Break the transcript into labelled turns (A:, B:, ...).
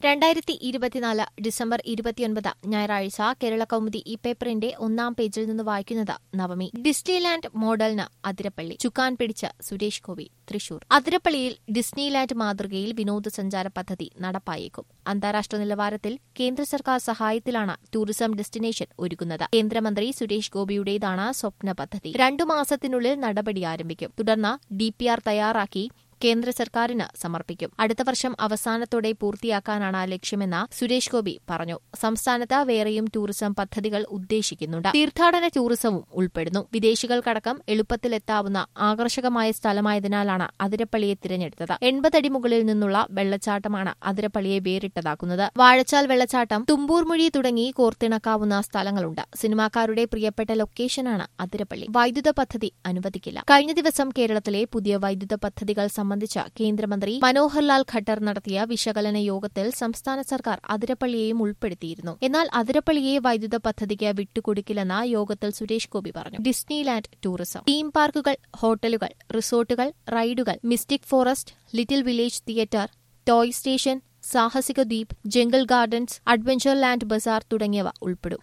A: രണ്ടായിരത്തി ഇരുപത്തിനാല് ഡിസംബർ ഇരുപത്തിയൊൻപത് ഞായറാഴ്ച കേരള കൗമുദി ഈ പേപ്പറിന്റെ ഒന്നാം പേജിൽ നിന്ന് വായിക്കുന്നത് നവമി ഡിസ്നിലാൻഡ് മോഡലിന് അതിരപ്പള്ളി ചുക്കാൻ പിടിച്ച സുരേഷ് ഗോപി തൃശൂർ അതിരപ്പള്ളിയിൽ ഡിസ്നിലാൻഡ് മാതൃകയിൽ വിനോദസഞ്ചാര പദ്ധതി നടപ്പായേക്കും അന്താരാഷ്ട്ര നിലവാരത്തിൽ കേന്ദ്ര സർക്കാർ സഹായത്തിലാണ് ടൂറിസം ഡെസ്റ്റിനേഷൻ ഒരുക്കുന്നത് കേന്ദ്രമന്ത്രി സുരേഷ് ഗോപിയുടേതാണ് സ്വപ്ന പദ്ധതി രണ്ടു മാസത്തിനുള്ളിൽ നടപടി ആരംഭിക്കും തുടർന്ന് ഡിപിആർ തയ്യാറാക്കി കേന്ദ്ര സർക്കാരിന് സമർപ്പിക്കും അടുത്ത വർഷം അവസാനത്തോടെ പൂർത്തിയാക്കാനാണ് ലക്ഷ്യമെന്ന് സുരേഷ് ഗോപി പറഞ്ഞു സംസ്ഥാനത്ത് വേറെയും ടൂറിസം പദ്ധതികൾ ഉദ്ദേശിക്കുന്നുണ്ട് തീർത്ഥാടന ടൂറിസവും ഉൾപ്പെടുന്നു വിദേശികൾക്കടക്കം എളുപ്പത്തിലെത്താവുന്ന ആകർഷകമായ സ്ഥലമായതിനാലാണ് അതിരപ്പള്ളിയെ തിരഞ്ഞെടുത്തത് എൺപതടി മുകളിൽ നിന്നുള്ള വെള്ളച്ചാട്ടമാണ് അതിരപ്പള്ളിയെ വേറിട്ടതാക്കുന്നത് വാഴച്ചാൽ വെള്ളച്ചാട്ടം തുമ്പൂർമൊഴി തുടങ്ങി കോർത്തിണക്കാവുന്ന സ്ഥലങ്ങളുണ്ട് സിനിമാക്കാരുടെ പ്രിയപ്പെട്ട ലൊക്കേഷനാണ് അതിരപ്പള്ളി വൈദ്യുത പദ്ധതി അനുവദിക്കില്ല കഴിഞ്ഞ ദിവസം കേരളത്തിലെ പുതിയ വൈദ്യുത പദ്ധതികൾ സംബന്ധിച്ച കേന്ദ്രമന്ത്രി മനോഹർലാൽ ഖട്ടർ നടത്തിയ വിശകലന യോഗത്തിൽ സംസ്ഥാന സർക്കാർ അതിരപ്പള്ളിയെയും ഉൾപ്പെടുത്തിയിരുന്നു എന്നാൽ അതിരപ്പള്ളിയെ വൈദ്യുത പദ്ധതിക്ക് വിട്ടുകൊടുക്കില്ലെന്ന് യോഗത്തിൽ സുരേഷ് ഗോപി പറഞ്ഞു ഡിസ്നിലാൻഡ് ടൂറിസം തീം പാർക്കുകൾ ഹോട്ടലുകൾ റിസോർട്ടുകൾ റൈഡുകൾ mystic forest little village theatre toy station സാഹസിക ദ്വീപ് jungle gardens adventure land bazaar തുടങ്ങിയവ ഉൾപ്പെടും